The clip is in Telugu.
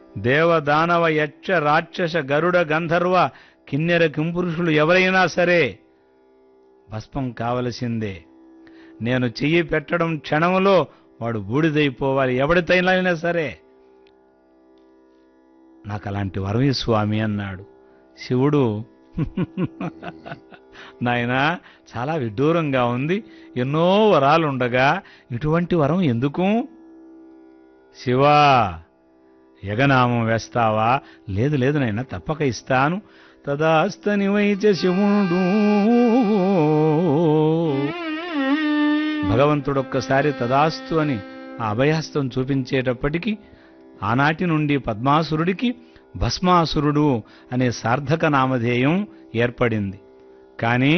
దేవదానవ యక్ష రాక్షస గరుడ గంధర్వ కిన్నెర కింపురుషులు ఎవరైనా సరే భస్మం కావలసిందే నేను చెయ్యి పెట్టడం క్షణంలో వాడు బూడిదైపోవాలి ఎవడితైనా సరే నాకు అలాంటి వరం స్వామి అన్నాడు శివుడు నాయనా చాలా విడ్డూరంగా ఉంది ఎన్నో వరాలుండగా ఇటువంటి వరం ఎందుకు శివా యగనామం వేస్తావా లేదు లేదు నాయన తప్పక ఇస్తాను తదాస్తని వైచ శివుడు భగవంతుడొక్కసారి తదాస్తు అని ఆ అభయహస్తం చూపించేటప్పటికీ ఆనాటి నుండి పద్మాసురుడికి భస్మాసురుడు అనే సార్థక నామధేయం ఏర్పడింది కానీ